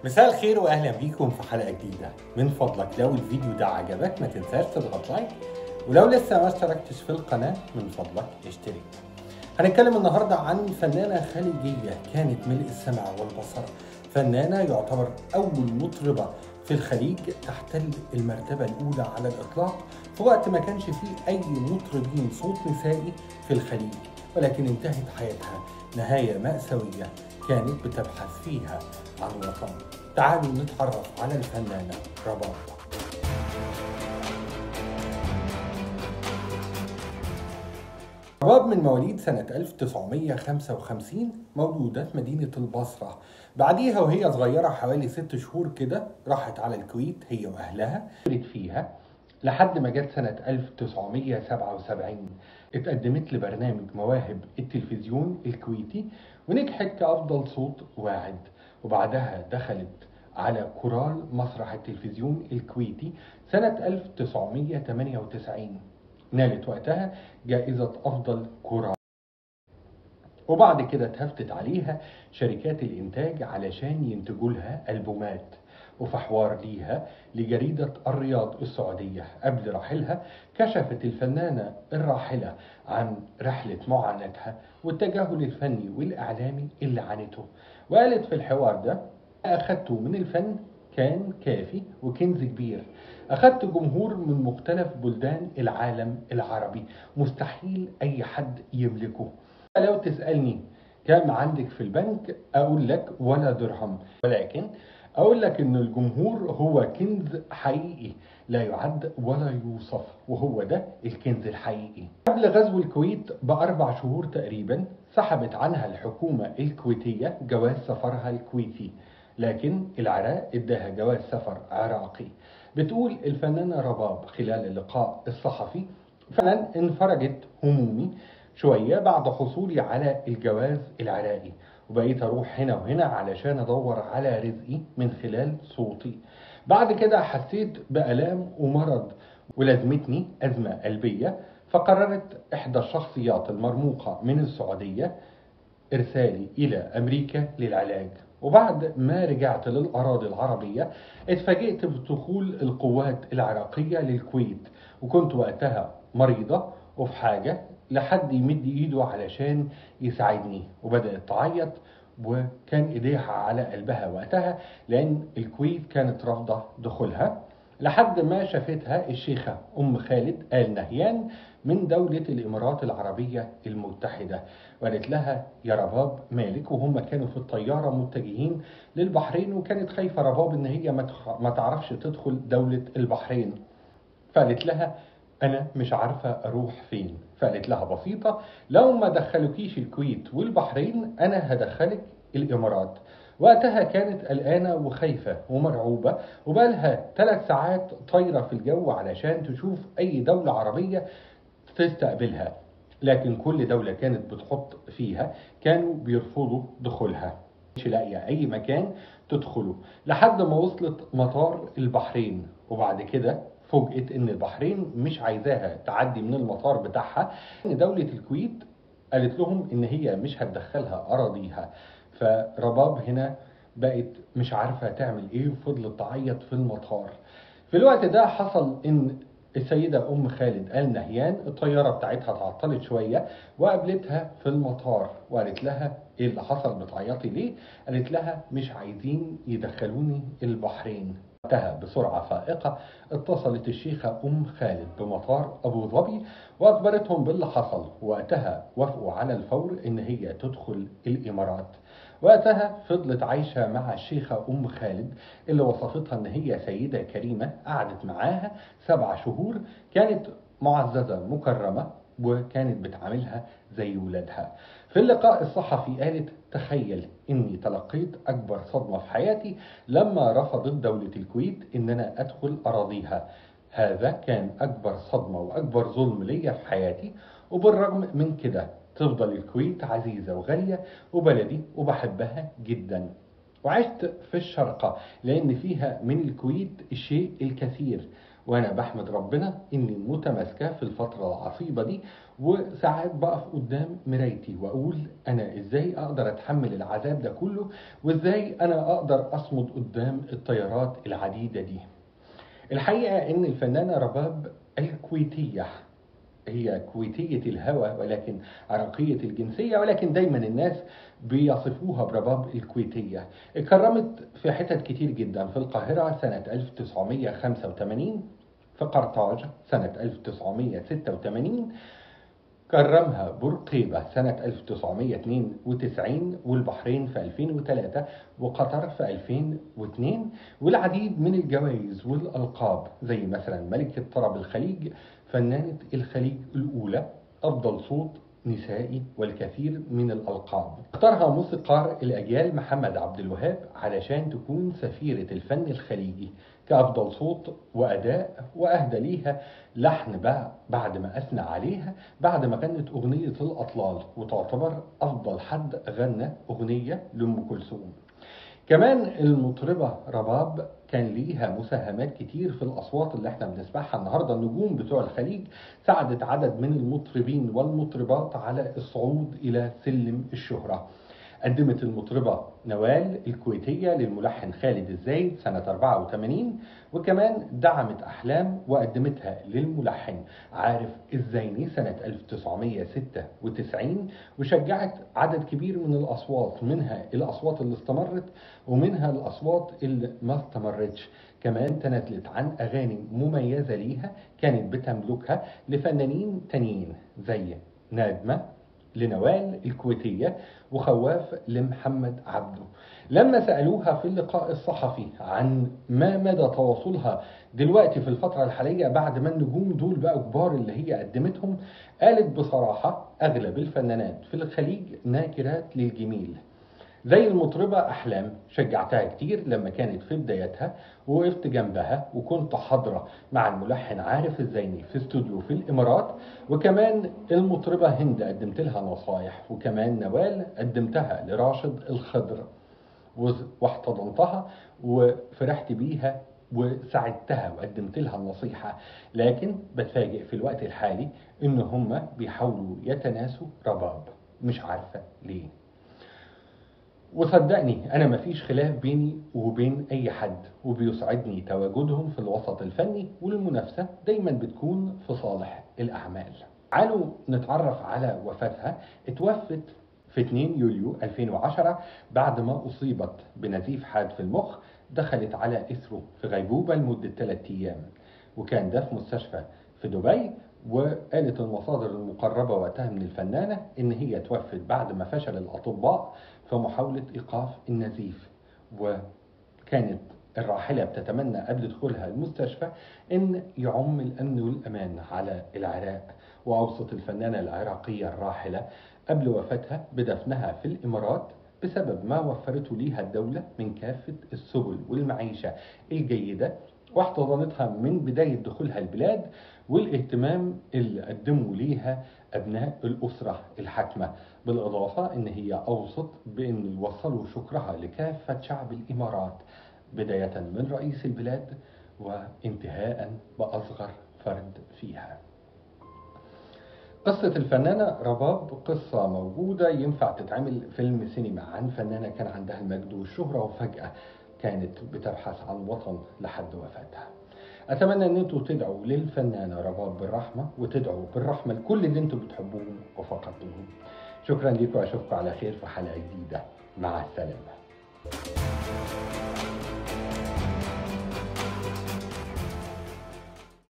مساء الخير واهلا بيكم في حلقه جديده من فضلك لو الفيديو ده عجبك ما تنساش تضغط لايك ولو لسه ما اشتركتش في القناه من فضلك اشترك هنتكلم النهارده عن فنانه خليجيه كانت ملء السمع والبصر فنانه يعتبر اول مطربه في الخليج تحتل المرتبه الاولى على الاطلاق في وقت ما كانش فيه اي مطربين صوت نسائي في الخليج ولكن انتهت حياتها نهايه ماساويه كانت بتبحث فيها عن وطن تعالوا نتعرف على الفنانة رباب رباب من مواليد سنة 1955 مولودة في مدينة البصرة بعديها وهي صغيرة حوالي ست شهور كده راحت على الكويت هي وأهلها كبرت فيها لحد ما جت سنة 1977 اتقدمت لبرنامج مواهب التلفزيون الكويتي ونجحت كأفضل صوت واعد وبعدها دخلت على كورال مسرح التلفزيون الكويتي سنة 1998 نالت وقتها جائزة أفضل كورال وبعد كده اتهفتت عليها شركات الإنتاج علشان ينتجوا لها ألبومات وفي حوار ليها لجريدة الرياض السعودية قبل رحيلها كشفت الفنانة الراحلة عن رحلة معاناتها والتجاهل الفني والإعلامي اللي عانته وقالت في الحوار ده أخدته من الفن كان كافي وكنز كبير أخدت جمهور من مختلف بلدان العالم العربي مستحيل أي حد يملكه لو تسألني كم عندك في البنك أقول لك ولا درهم ولكن أقول لك إن الجمهور هو كنز حقيقي لا يعد ولا يوصف وهو ده الكنز الحقيقي قبل غزو الكويت بأربع شهور تقريبا سحبت عنها الحكومة الكويتية جواز سفرها الكويتي لكن العراق اداها جواز سفر عراقي بتقول الفنانة رباب خلال اللقاء الصحفي فعلا انفرجت همومي شوية بعد حصولي على الجواز العراقي وبقيت اروح هنا وهنا علشان ادور على رزقي من خلال صوتي بعد كده حسيت بألام ومرض ولازمتني أزمة قلبية فقررت إحدى الشخصيات المرموقة من السعودية إرسالي إلى أمريكا للعلاج وبعد ما رجعت للأراضي العربية اتفاجئت بدخول القوات العراقية للكويت وكنت وقتها مريضة وفي حاجة لحد يمد ايده علشان يساعدني وبدأت تعيط وكان ايديها على قلبها وقتها لان الكويت كانت رافضة دخولها لحد ما شافتها الشيخة أم خالد آل نهيان من دولة الإمارات العربية المتحدة وقالت لها يا رباب مالك وهم كانوا في الطيارة متجهين للبحرين وكانت خايفة رباب إن هي ما تعرفش تدخل دولة البحرين فقالت لها أنا مش عارفة أروح فين فقالت لها بسيطة لو ما دخلوكيش الكويت والبحرين أنا هدخلك الإمارات وقتها كانت قلقانة وخايفة ومرعوبة وبقالها ثلاث ساعات طايرة في الجو علشان تشوف أي دولة عربية تستقبلها لكن كل دولة كانت بتحط فيها كانوا بيرفضوا دخولها مش لاقية أي مكان تدخله لحد ما وصلت مطار البحرين وبعد كده فوجئت ان البحرين مش عايزاها تعدي من المطار بتاعها ان دولة الكويت قالت لهم ان هي مش هتدخلها اراضيها فرباب هنا بقت مش عارفة تعمل ايه وفضلت تعيط في المطار في الوقت ده حصل ان السيدة أم خالد آل نهيان الطيارة بتاعتها تعطلت شوية وقابلتها في المطار وقالت لها إيه اللي حصل بتعيطي ليه؟ قالت لها مش عايزين يدخلوني البحرين وقتها بسرعة فائقة اتصلت الشيخة أم خالد بمطار أبو ظبي وأخبرتهم باللي حصل وقتها وافقوا على الفور إن هي تدخل الإمارات وقتها فضلت عايشة مع الشيخة أم خالد اللي وصفتها إن هي سيدة كريمة قعدت معاها سبع شهور كانت معززة مكرمة وكانت بتعاملها زي ولادها في اللقاء الصحفي قالت تخيل اني تلقيت اكبر صدمة في حياتي لما رفضت دولة الكويت ان انا ادخل اراضيها هذا كان اكبر صدمة واكبر ظلم ليا في حياتي وبالرغم من كده تفضل الكويت عزيزة وغالية وبلدي وبحبها جدا وعشت في الشرقة لأن فيها من الكويت الشيء الكثير وانا بحمد ربنا اني متماسكه في الفتره العصيبه دي وساعات بقف قدام مرايتي واقول انا ازاي اقدر اتحمل العذاب ده كله وازاي انا اقدر اصمد قدام التيارات العديده دي الحقيقه ان الفنانه رباب الكويتيه هي كويتية الهوى ولكن عراقية الجنسية ولكن دايما الناس بيصفوها برباب الكويتية اتكرمت في حتت كتير جدا في القاهرة سنة 1985 في قرطاج سنة 1986 كرمها بورقيبة سنة 1992 والبحرين في 2003 وقطر في 2002 والعديد من الجوائز والألقاب زي مثلا ملكة طرب الخليج فنانة الخليج الأولى أفضل صوت نسائي والكثير من الألقاب اختارها موسيقار الأجيال محمد عبد الوهاب علشان تكون سفيرة الفن الخليجي كأفضل صوت وأداء وأهدى ليها لحن بقى بعد ما أثنى عليها بعد ما كانت أغنية الأطلال وتعتبر أفضل حد غنى أغنية لأم كلثوم كمان المطربة رباب كان ليها مساهمات كتير في الأصوات اللي احنا بنسمعها النهاردة النجوم بتوع الخليج ساعدت عدد من المطربين والمطربات على الصعود إلى سلم الشهرة قدمت المطربة نوال الكويتية للملحن خالد الزايد سنة 84 وكمان دعمت أحلام وقدمتها للملحن عارف الزيني سنة 1996 وشجعت عدد كبير من الأصوات منها الأصوات اللي استمرت ومنها الأصوات اللي ما استمرتش كمان تنازلت عن أغاني مميزة ليها كانت بتملكها لفنانين تانيين زي نادمة لنوال الكويتية وخواف لمحمد عبده لما سألوها في اللقاء الصحفي عن ما مدى تواصلها دلوقتي في الفترة الحالية بعد ما النجوم دول بقوا كبار اللي هي قدمتهم قالت بصراحة أغلب الفنانات في الخليج ناكرات للجميل زي المطربة أحلام شجعتها كتير لما كانت في بدايتها ووقفت جنبها وكنت حاضرة مع الملحن عارف الزيني في استوديو في الإمارات وكمان المطربة هند قدمت لها نصايح وكمان نوال قدمتها لراشد الخضر واحتضنتها وفرحت بيها وساعدتها وقدمت لها النصيحة لكن بتفاجئ في الوقت الحالي إن هم بيحاولوا يتناسوا رباب مش عارفة ليه وصدقني انا مفيش خلاف بيني وبين اي حد وبيسعدني تواجدهم في الوسط الفني والمنافسه دايما بتكون في صالح الاعمال تعالوا نتعرف على وفاتها اتوفت في 2 يوليو 2010 بعد ما اصيبت بنزيف حاد في المخ دخلت على اثره في غيبوبه لمده 3 ايام وكان ده في مستشفى في دبي وقالت المصادر المقربة وقتها من الفنانة إن هي توفت بعد ما فشل الأطباء في محاولة إيقاف النزيف وكانت الراحلة بتتمنى قبل دخولها المستشفى إن يعم الأمن والأمان على العراق وأوصت الفنانة العراقية الراحلة قبل وفاتها بدفنها في الإمارات بسبب ما وفرته ليها الدولة من كافة السبل والمعيشة الجيدة واحتضنتها من بداية دخولها البلاد والاهتمام اللي قدموا ليها أبناء الأسرة الحاكمة بالإضافة إن هي أوصت بأن يوصلوا شكرها لكافة شعب الإمارات بداية من رئيس البلاد وانتهاء بأصغر فرد فيها قصة الفنانة رباب قصة موجودة ينفع تتعمل فيلم سينما عن فنانة كان عندها المجد والشهرة وفجأة كانت بتبحث عن وطن لحد وفاتها اتمنى ان انتوا تدعوا للفنانه رباب بالرحمه وتدعوا بالرحمه لكل اللي انتوا بتحبوهم وفقدتوهم شكرا لكم واشوفكم على خير في حلقه جديده مع السلامه